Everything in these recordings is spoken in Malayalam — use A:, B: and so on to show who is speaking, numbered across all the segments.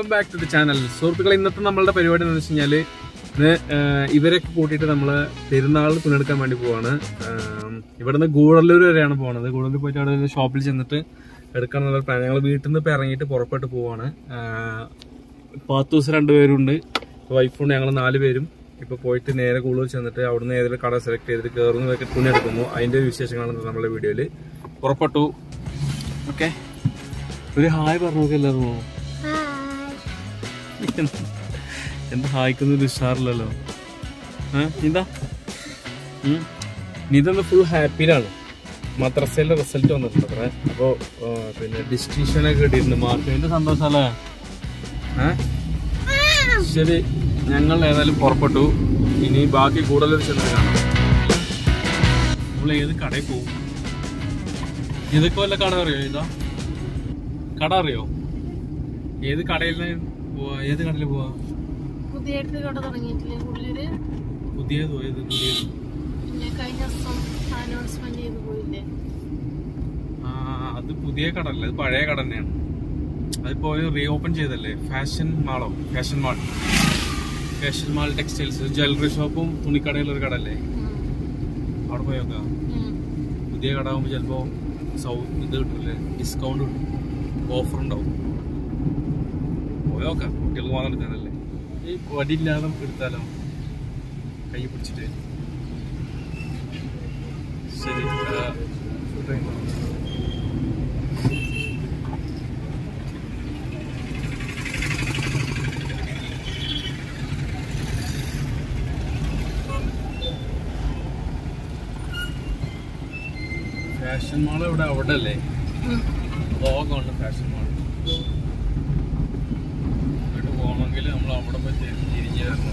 A: ബാക്ക് ടു ദി ചാനൽ സുഹൃത്തുക്കളെ ഇന്നത്തെ നമ്മളുടെ പരിപാടി എന്ന് വെച്ച് കഴിഞ്ഞാല് ഇന്ന് ആഹ്, ഇവരൊക്കെ കൂട്ടിയിട്ട് നമ്മള് പെരുന്നാൾ തുണിയെടുക്കാൻ വേണ്ടി പോവാണ് ആം, ഇവിടുന്ന് ഗൂഡല്ലൂർ വരെയാണ് പോണത് ഗൂഡല്ലൂർ പോയിട്ട് അവിടെ ഒരു ഷോപ്പിൽ ചെന്നിട്ട് എടുക്കണം എന്നുള്ള പ്ലാൻ ഞങ്ങൾ വീട്ടിൽ നിന്ന് ഇപ്പൊ ഇറങ്ങിയിട്ട് പുറപ്പെട്ട് പോവാണ് ആഹ്, പത്ത് ദിവസം രണ്ടുപേരുണ്ട് വൈഫുണ്ട് ഞങ്ങൾ നാല് പേരും ഇപ്പൊ പോയിട്ട് നേരെ കൂടുതൽ ചെന്നിട്ട് അവിടുന്ന് ഏതെങ്കിലും കട സെലക്ട് ചെയ്തിട്ട് കയറുന്നതൊക്കെ തുണി എടുക്കുന്നു അതിന്റെ വിശേഷങ്ങളാണ് നമ്മുടെ വീഡിയോയില് പുറപ്പെട്ടു ഓക്കെ ഒരു ഹായ് പറഞ്ഞു നോക്കില്ലായിരുന്നോ എന്താ ഹായ്ക്കൊന്നും ഉഷാറില്ലല്ലോ ആ നീന്താ നീന്തൊന്ന് ഫുൾ ഹാപ്പിയിലാണ് മദ്രസയിലെ റിസൾട്ട് വന്നിട്ടുണ്ട് അത്ര അപ്പോൾ പിന്നെ ഡിസ്റ്റിങ്ഷനൊക്കെ കിട്ടിയിട്ടുണ്ട് മാർക്ക് അതിന്റെ സന്തോഷമല്ലേ ഏ ശരി ഞങ്ങൾ ഏതായാലും പുറപ്പെട്ടു ഇനി ബാക്കി കൂടുതൽ ചെന്നിട്ട് കാണാം നമ്മൾ ഏത് കടയിൽ പോകും ഇതൊക്കെ വല്ല കട അറിയോ ഇതാ കട അറിയോ ഏത് കടയിൽ പോവാ ഏത് കടയിൽ പോവാ
B: പുതിയായിട്ട് കട തുടങ്ങിയിട്ടില്ലേ ഉള്ളില്
A: പുതിയതോ ഏത് പുതിയത്
B: പിന്നെ കഴിഞ്ഞ ദിവസം അനൗൺസ്മെന്റ് ചെയ്ത് പോയില്ലേ
A: ആ അത് പുതിയ കട അല്ല അത് പഴയ കട തന്നെയാണ് അതിപ്പോ റീ ഓപ്പൺ ചെയ്തല്ലേ ഫാഷൻ മാളോ fashion mall fashion mall textiles jewellery ഷോപ്പും തുണിക്കടയിലൊരു കട അല്ലേ അവിടെ പോയി നോക്കാം പുതിയ കട ആകുമ്പോൾ ചിലപ്പോ സൗ ഇത് കിട്ടില്ലേ ഡിസ്കൗണ്ട് കിട്ടും ഓഫർ ഉണ്ടാവും പോയി നോക്കാം കുട്ടികൾക്ക് മാത്രം എടുക്കാനല്ലേ ഈ വടിയില്ലാതെ നമുക്ക് എടുത്താലോ കൈ പിടിച്ചിട്ട് ശരി ആ, food കഴിക്കാം. ഫാഷൻ മാൾ ഇവിടെ അവിടെ അല്ലേ ലോകമുണ്ട് ഫാഷൻ മാൾ ഇവിടെ പോകണമെങ്കിൽ നമ്മൾ അവിടെ പോയി തിരി- തിരിഞ്ഞ് വരണം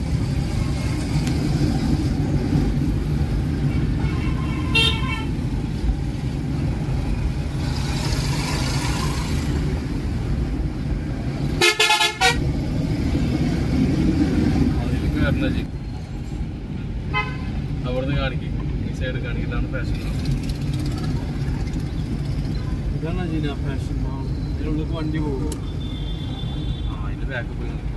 A: അതിലേക്ക് വരണം ജി അവിടുന്ന് കാണിക്കും ഈ സൈഡ് കാണിക്കുന്നതാണ് ഫാഷൻ മാൾ ഇതാണ് അജീന ഫാഷൻ മാൾ ഇതിനുള്ളിൽ വണ്ടി പോകുമോ ആ അതിന്റെ ബാക്ക് പോയി നോക്കാം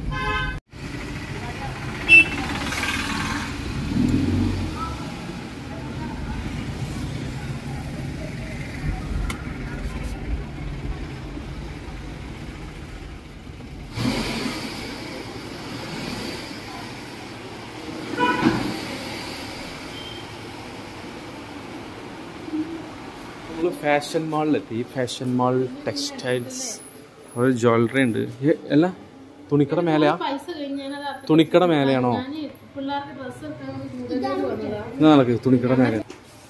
A: നമ്മൾ ഫാഷൻ മാളിലെത്തി ഫാഷൻ മാൾ ടെക്സ്റ്റൈൽസ് ഒരു ജ്വല്ലറി ഉണ്ട് ഏ, അല്ല തുണിക്കട മേലെയാ
B: പൈസ കഴിഞ്ഞാൽ അത്
A: തുണിക്കട മേലെയാണോ
B: ഞാന് പിള്ളേർക്ക് ഡ്രസ്സ് എടുക്കാൻ കൂടുതൽ വന്നതാ
A: എന്നാ നടക്ക് തുണിക്കട മേലെ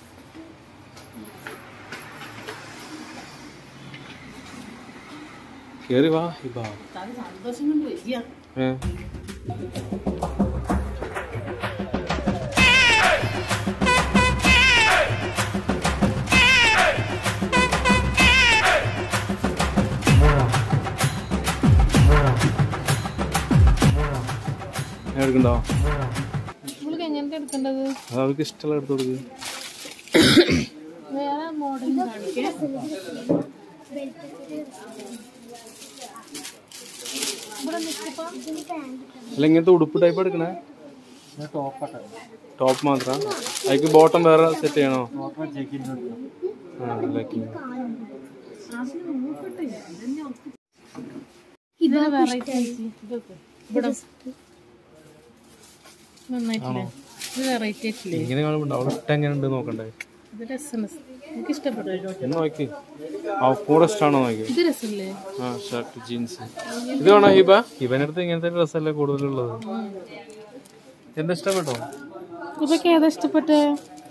A: കേറി വാ ഇബാ
B: അത് സന്തോഷം കൊണ്ട് വരിക
A: ഏ എടുക്കണ്ടോ
B: നമ്മൾക്ക് എങ്ങനത്തെ എടുക്കേണ്ടത്
A: അത് അവർക്ക് ഇഷ്ടമുള്ള എടുത്തു കൊടുക്ക്
B: വേറെ മോഡൽ കാണിക്കാം ഇവിടെ നിൽക്കപ്പാ
A: അല്ല ഇങ്ങനത്തെ ഉടുപ്പ് ടൈപ്പ് എടുക്കണേ ടോപ്പ് മാത്രം അതിക്ക് ബോട്ടം വേറെ സെറ്റ് ചെയ്യണോ ആ ലക്കി
B: ഇത് വെറൈറ്റി ഇതൊക്കെ ഇവിടെ നന്നായിട്ടില്ലേ ഇത് വെറൈറ്റി ആയിട്ടില്ലേ
A: ഇങ്ങനെ കാണുമ്പോൾ അവിടെ ഇട്ട എങ്ങനെ ഉണ്ട് നോക്കണ്ടേ
B: ഇത് രസമാണ് എനിക്ക് ഇഷ്ടപ്പെട്ടു
A: ഒന്ന് നോക്കി ആ കൂടെ ഇഷ്ടമാണോ നോക്കി
B: ഇത് രസമില്ലേ
A: ആ ഷർട്ട് ജീൻസ് ഇത് വേണോ ഹിബ ഹിബന്റെ അടുത്ത് ഇങ്ങനത്തെ ഡ്രസ്സല്ലേ കൂടുതലുള്ളത് എന്താ ഇഷ്ടപ്പെട്ടോ
B: ഇതൊക്കെ ഏതാ ഇഷ്ടപ്പെട്ടെ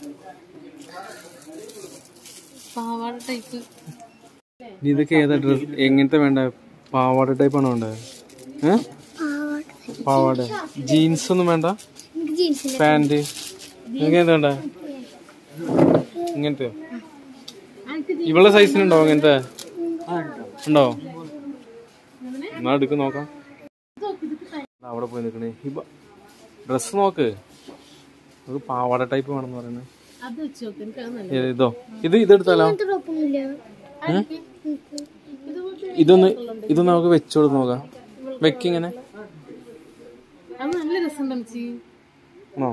B: പാവാട ടൈപ്പ്
A: നീ ഇതൊക്കെ ഏതാ ഡ്രസ് എങ്ങനത്തെ വേണ്ട പാവാട ടൈപ്പ് ആണോ വേണ്ടത് ഏ പാവാട ജീൻസ് ഒന്നും വേണ്ട പാന്റ് ഇങ്ങനത്തെ വേണ്ട ഇങ്ങനത്തെ ഇവളുടെ സൈസിനുണ്ടോ അങ്ങനത്തെ ഉണ്ടോ എന്നാ എടുക്ക് നോക്കാം ദാ അവിടെ പോയി നിൽക്കണേ ഹിബ ഡ്രസ് നോക്ക് ഒരു പാവാട ടൈപ്പ് വേണമെന്ന് പറയുന്നത്
B: അത് വെച്ച് നോക്ക് എനിക്ക് അത് നല്ല
A: ഇതോ ഇത് ഇതെടുത്താലോ
B: ഇതുപോലത്തെ
A: ഇതൊന്ന് ഇതൊന്ന് നമുക്ക് വെച്ചോട് നോക്കാം വെക്കിങ്ങനെ
B: അത് നല്ല രസം തമിച്ച്
A: നോ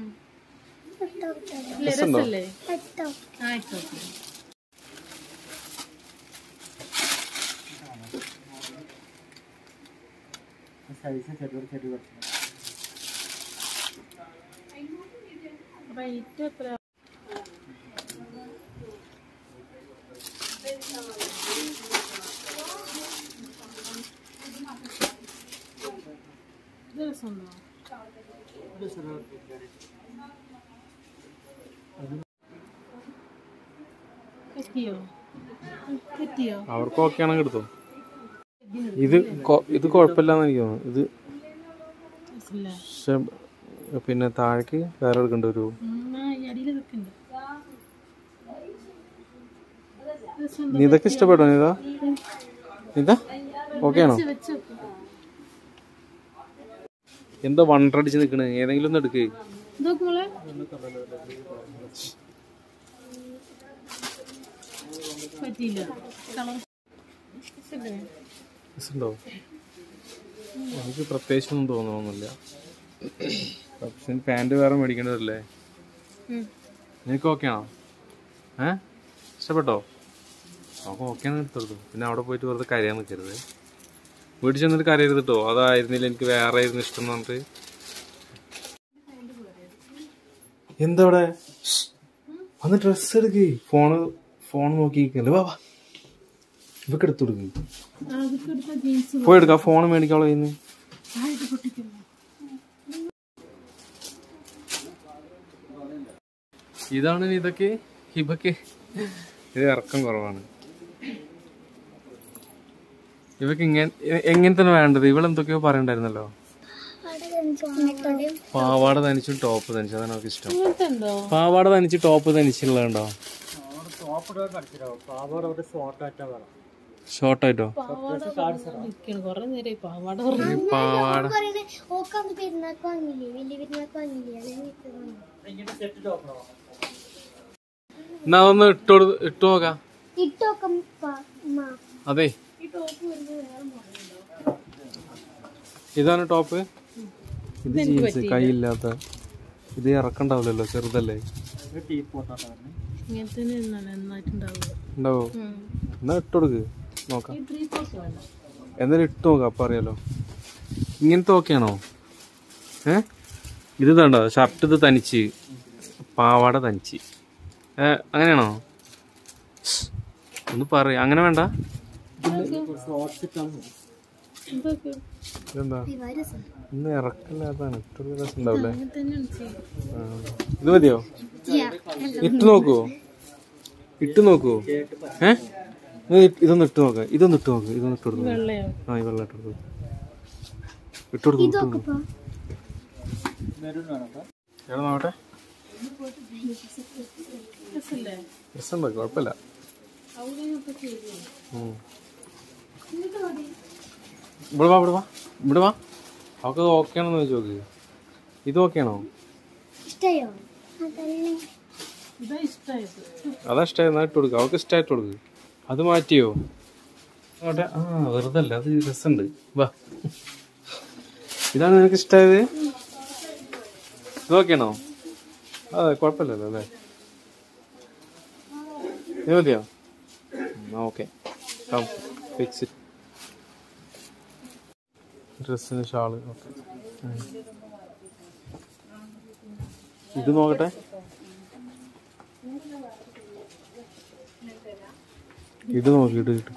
A: രസമുണ്ടോ
B: രസല്ലേ ആയിക്കോട്ടെ റേറ്റ് എത്ര ഇത് രസമുണ്ടോ എത്തിയോ എത്തിയോ
A: അവർക്ക് ഓക്കെ ആണെങ്കിൽ എടുത്തോ ഇത് കൊ- ഇത് കുഴപ്പമില്ലാന്ന് എനിക്ക് തോന്നുന്നു ഇത്
B: രസമില്ലേ
A: പക്ഷെ പിന്നെ താഴേക്ക് വേറെ എടുക്കേണ്ടി ഒരു
B: അടിയിൽ വെക്കണ്ട് രസമുണ്ടോ
A: നീ ഇതൊക്കെ ഇഷ്ടപ്പെട്ടോ നീതാ നീതാ ഓക്കെ ആണോ
B: വെച്ച് വെക്ക്.
A: എന്താ വണ്ടടിച്ച് നിക്കണ് ഏതെങ്കിലും ഒന്ന് എടുക്ക്
B: ഇതൊക്കെ മോളെ പറ്റിയില്ല കളർ
A: ഉണ്ടോ എനിക്ക് പ്രത്യേകിച്ചൊന്നും തോന്നണമെന്നില്ല പക്ഷെ പാൻറ് വേറെ മേടിക്കേണ്ടതല്ലേ നിനക്ക് ഓക്കെ ആണോ ഏ ഇഷ്ടപ്പെട്ടോ നമുക്ക് ഓക്കെ ആണ് എടുത്തെടുത്തു പിന്നെ അവിടെ പോയിട്ട് വെറുതെ കരയാൻ നിൽക്കരുത് വീട്ടിൽ ചെന്നിട്ട് കരയരുത് കേട്ടോ അതായിരുന്നില്ല എനിക്ക് വേറെ ആയിരുന്നു ഇഷ്ടം എന്ന് പറഞ്ഞിട്ട് എന്താ അവിടെ വന്ന് ഡ്രസ്സ് എടുക്ക് ഫോണ് ഫോൺ നോക്കിയിരിക്കല്ലേ വാ വാ ഇവക്ക് എടുത്തു കൊടുക്കും
B: അതൊക്കെ എടുത്ത ജീൻസ്
A: പോയി എടുക്കാം ഫോൺ മേടിക്കാളോ ഇന്ന്
B: ആയിട്ട് പൊട്ടിക്കുന്നു
A: ഇതാണ് ഇതൊക്കെ ഹിബക്ക് ഇത് ഇറക്കം കുറവാണ് ഇവക്ക് ഇങ്ങനെ എങ്ങനെ തന്നെ വേണ്ടത് ഇവളെന്തൊക്കെയോ പറയണ്ടായിരുന്നല്ലോ പാവാട തനിച്ചും ടോപ്പ് തനിച്ചും അതാണ് അവർക്ക് ഇഷ്ടം
B: അങ്ങനത്തെ ഉണ്ടോ
A: പാവാട തനിച്ച് ടോപ്പ് തനിച്ചുള്ളതുണ്ടോ ഷോർട്ടായിട്ടോ
B: നിക്കണം കൊറേ നേരം പാവാട പറഞ്ഞു
A: പാവാട
C: ഓക്കാന്ന് പെരുന്നാക്ക് വാങ്ങിയില്ലേ വലിയ പെരുന്നാക്ക് വാങ്ങിയില്ലേ അല്ലെങ്കിൽ ഇത് വാങ്ങി.
A: എന്നാ അതൊന്ന് ഇട്ടോ ഇട്ടു നോക്കാം
C: ഇട്ടോക്കം പ- മാ.
A: അതെ ഇതാണ് ടോപ്പ് ഇത് ജീൻസ് കൈയില്ലാത്ത ഇത് ഇറക്കണ്ടാവില്ലല്ലോ ചെറുതല്ലേ
B: ഇങ്ങനത്തെ നന്നായിട്ടുണ്ടാവുക
A: ഉണ്ടാവോ എന്നാ ഇട്ടുകൊടുക്ക് നോക്കാം
B: ഈ ത്രീ ഫോർത്ത് വേണ്ട
A: എന്നാലും ഇട്ട് നോക്കാം അപ്പൊ അറിയാലോ ഇങ്ങനത്തെ ഓക്കെയാണോ ഏ ഇത് കണ്ടോ ഷർട്ട് ഇത് തനിച്ച് പാവാട തനിച്ച് ഏ അങ്ങനെയാണോ ഒന്ന് പറ അങ്ങനെ വേണ്ട
B: ഇതൊക്കെ
A: ഇതെന്താ
C: ഇവ രസം.
A: ഇന്ന് ഇറക്കല്ലാതാണ് ഇട്ടൊരു രസം ഉണ്ടാവില്ലേ
B: അങ്ങനെ തന്നെയാണ് ചെയ്യുന്നത്
A: ആ. ഇത് മതിയോ
C: Yeah.
A: ഇട്ട് നോക്കുവോ ഇട്ട് നോക്കുവോ ഏ ഇത് ഇതൊന്ന് ഇട്ട് നോക്കാം ഇതൊന്ന് ഇട്ട് നോക്ക് ഇതൊന്ന് ഇട്ട് കൊടുക്കും
B: വെള്ളയോ
A: ആ ഈ വെള്ളം ഇട്ട് കൊടുക്കും ഇട്ട് കൊടുക്കും ഇട്ട് കൊടുക്കും
C: ഇപ്പൊ
A: എവിടെ നോക്കട്ടെ
B: രസല്ലേ
A: രസമുണ്ടോ കുഴപ്പമില്ല
B: അവിടെ ഒക്കെ ചെയ്തു
A: ഉം. ഇവിടെ വാ ഇവിടെ വാ ഇവിടെ വാ അവൾക്ക് ഓക്കെ ആണെന്ന് ചോദിച്ചു നോക്ക് ഇത് ഓക്കെ ആണോ
C: ഇഷ്ടയോ അതല്ലേ
B: ഇതാ ഇഷ്ടമായത്
A: അതാ ഇഷ്ടമായി ഇട്ട് കൊടുക്കുക അവൾക്ക് ഇഷ്ടമായിട്ട് കൊടുക്ക് അത് മാറ്റിയോ അവിടെ ആ വെറുതെ അല്ല അത് രസമുണ്ട് വാ ഇതാണ് നിനക്ക് ഇഷ്ടമായത് ഇത് ഓക്കെയാണോ അതെ കുഴപ്പമില്ലല്ലോ അല്ലേ ഇത് മതിയോ ഓക്കെ ഫിക്സ് ഡ്രസ്സിന് ഷാള് ഓക്കെ ഇത് നോക്കട്ടെ ഇത് നോക്കിയിട്ട് കിട്ടും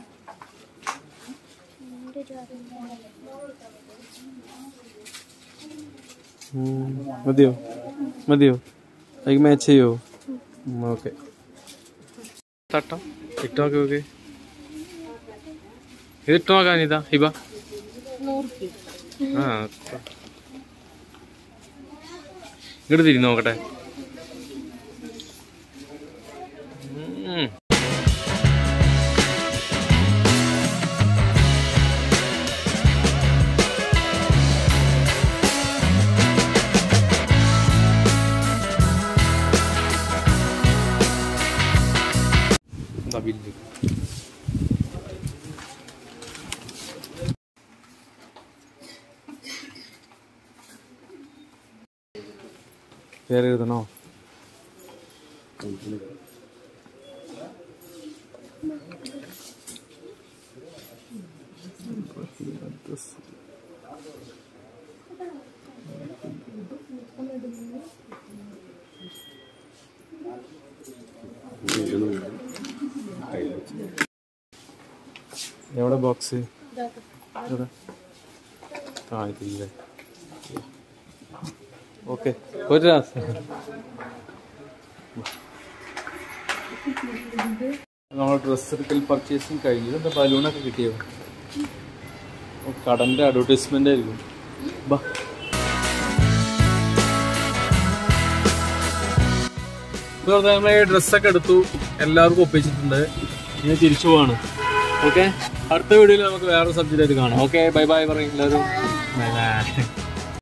A: മതിയോ മതിയോ അതിക്ക് മാച്ച് ചെയ്യോ ഓക്കെ തട്ടോ ഇട്ട് നോക്കി നോക്ക് ഇത് ഇട്ട് നോക്കാൻ ഇതാ ഹിബ
B: നൂറ്
A: ആ ഇങ്ങോട്ട് തിരി നോക്കട്ടെ ഉം. എന്താ ബില്ല് പേര് എഴുതണോ എവിടെ ബോക്സ് എവിടെ ആ ഇതില്ലേ ഓക്കെ ഒരു രാസം നമ്മൾ ഡ്രസ്സ് എടുക്കൽ പർച്ചേസിങ് കഴിഞ്ഞു എന്താ ബലൂണൊക്കെ കിട്ടിയോ ഓ, കടന്റെ അഡ്വർടൈസ്മെന്റ് ആയിരിക്കും ബാ നമ്മൾ ഡ്രസ്സൊക്കെ എടുത്തു എല്ലാവർക്കും ഒപ്പിച്ചിട്ടുണ്ട് ഇനി തിരിച്ചു പോവാണ് ഓക്കെ അടുത്ത വീഡിയോയിൽ നമുക്ക് വേറെ സബ്ജക്റ്റ് ആയിട്ട് കാണാം ഓക്കെ ബൈ ബൈ പറയും എല്ലാവരും ബൈ ബൈ